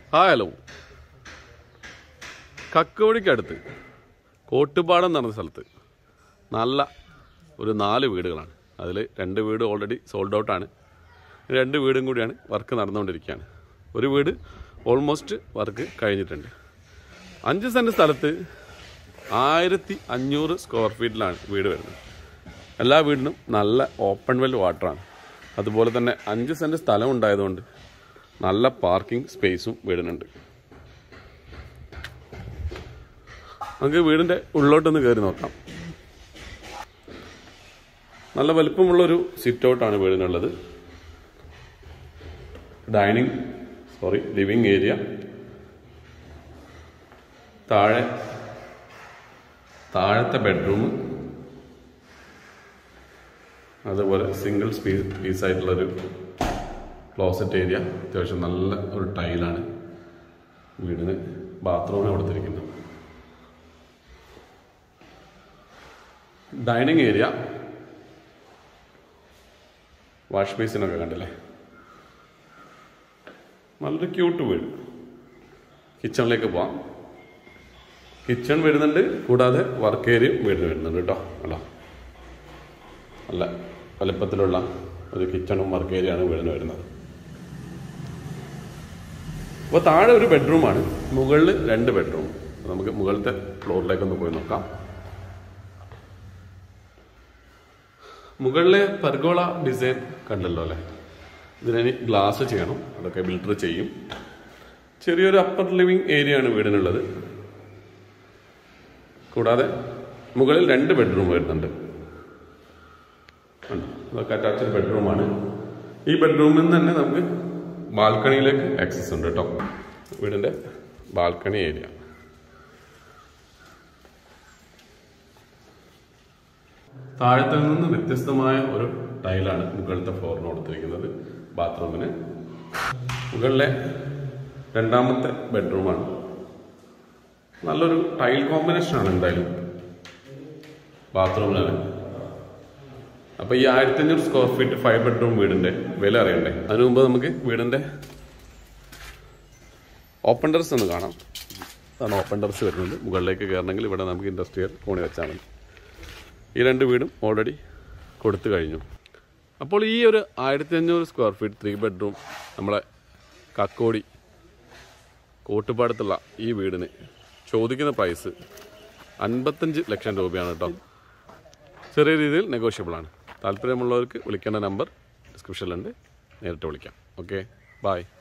Hi hello കക്കോടിക്കടുത്ത് കോട്ടുപാടം എന്ന് പറഞ്ഞ സ്ഥലത്ത് നല്ല ഒരു നാല് വീടുകളാണ് അതിൽ രണ്ട് വീട് ഓൾറെഡി സോൾഡ് ഔട്ടാണ് രണ്ട് വീടും കൂടിയാണ് വർക്ക് നടന്നുകൊണ്ടിരിക്കുകയാണ് ഒരു വീട് ഓൾമോസ്റ്റ് വർക്ക് കഴിഞ്ഞിട്ടുണ്ട് അഞ്ച് സെൻറ്റ് സ്ഥലത്ത് ആയിരത്തി അഞ്ഞൂറ് സ്ക്വയർ ഫീറ്റിലാണ് വീട് വരുന്നത് എല്ലാ വീടിനും നല്ല ഓപ്പൺ വെൽ വാട്ടറാണ് അതുപോലെ തന്നെ അഞ്ച് സെൻറ്റ് സ്ഥലം ഉണ്ടായതുകൊണ്ട് നല്ല പാർക്കിംഗ് സ്പേസും വീടിനുണ്ട് നമുക്ക് വീടിൻ്റെ ഉള്ളോട്ടൊന്ന് കയറി നോക്കാം നല്ല വലിപ്പമുള്ളൊരു സിറ്റ് ഔട്ടാണ് വീടിനുള്ളത് ഡൈനിങ് സോറി ലിവിങ് ഏരിയ താഴെ താഴത്തെ ബെഡ്റൂം അതുപോലെ സിംഗിൾ സ്പീ പീസായിട്ടുള്ളൊരു ക്ലോസറ്റ് ഏരിയ അത്യാവശ്യം നല്ല ഒരു ടൈലാണ് വീടിന് ബാത്റൂമിന് കൊടുത്തിരിക്കുന്നത് ഡൈനിങ് ഏരിയ വാഷ് ബേസിനൊക്കെ കണ്ടില്ലേ നല്ലൊരു ക്യൂട്ട് വീട് കിച്ചണിലേക്ക് പോവാം കിച്ചൺ വരുന്നുണ്ട് കൂടാതെ വർക്ക് ഏരിയ വീടിന് വരുന്നുണ്ട് കേട്ടോ അല്ല നല്ല വലുപ്പത്തിലുള്ള ഒരു കിച്ചണും വർക്ക് ഏരിയയാണ് വീടിന് വരുന്നത് അപ്പോൾ താഴെ ഒരു ബെഡ്റൂമാണ് മുകളിൽ രണ്ട് ബെഡ്റൂം നമുക്ക് മുകളിലത്തെ ഫ്ലോറിലേക്കൊന്ന് പോയി നോക്കാം മുകളിലെ പെർഗോള ഡിസൈൻ കണ്ടല്ലോ അല്ലേ ഇതിനി ഗ്ലാസ് ചെയ്യണം അതൊക്കെ ബിൽഡർ ചെയ്യും ചെറിയൊരു അപ്പർ ലിവിങ് ഏരിയ ആണ് വീടിനുള്ളത് കൂടാതെ മുകളിൽ രണ്ട് ബെഡ്റൂം വരുന്നുണ്ട് ഉണ്ട്. അതൊക്കെ അറ്റാച്ച്ഡ് ബെഡ്റൂമാണ് ഈ ബെഡ്റൂമിൽ നിന്ന് തന്നെ നമുക്ക് ബാൽക്കണിയിലേക്ക് ആക്സസ് ഉണ്ട് കേട്ടോ വീടിന്റെ ബാൽക്കണി ഏരിയ താഴത്തെ നിന്ന് വ്യത്യസ്തമായ ഒരു ടൈലാണ് മുകളിലത്തെ ഫ്ലോറിന് കൊടുത്തിരിക്കുന്നത് ബാത്റൂമിന് മുകളിലെ രണ്ടാമത്തെ ബെഡ്റൂമാണ് നല്ലൊരു ടൈൽ കോമ്പിനേഷൻ ആണ് എന്തായാലും ബാത്റൂമിനാണ് അപ്പൊ ഈ ആയിരത്തി അഞ്ഞൂറ് സ്ക്വയർ ഫീറ്റ് ഫൈവ് ബെഡ്റൂം വീടിന്റെ വില അറിയണ്ടേ അതിനു മുമ്പ് നമുക്ക് വീടിന്റെ ഓപ്പൺ ടെറസ് ഒന്ന് കാണാം അതാണ് ഓപ്പൺ ടെറസ് വരുന്നത് മുകളിലേക്ക് കയറണമെങ്കിൽ ഇവിടെ നമുക്ക് ഇൻഡസ്ട്രിയൽ കോണി വെച്ചാൽ മതി ഈ രണ്ട് വീടും ഓൾറെഡി കൊടുത്തു കഴിഞ്ഞു അപ്പോൾ ഈ ഒരു ആയിരത്തി അഞ്ഞൂറ് സ്ക്വയർ ഫീറ്റ് ത്രീ ബെഡ്റൂം നമ്മളെ കക്കോടി കോട്ടുപാടത്തുള്ള ഈ വീടിന് ചോദിക്കുന്ന പ്രൈസ് അൻപത്തഞ്ച് ലക്ഷം രൂപയാണ് കേട്ടോ ചെറിയ രീതിയിൽ നെഗോഷ്യബിൾ ആണ് താല്പര്യമുള്ളവർക്ക് വിളിക്കേണ്ട നമ്പർ ഡിസ്ക്രിപ്ഷനിലുണ്ട് നേരിട്ട് വിളിക്കാം ഓക്കെ ബായ്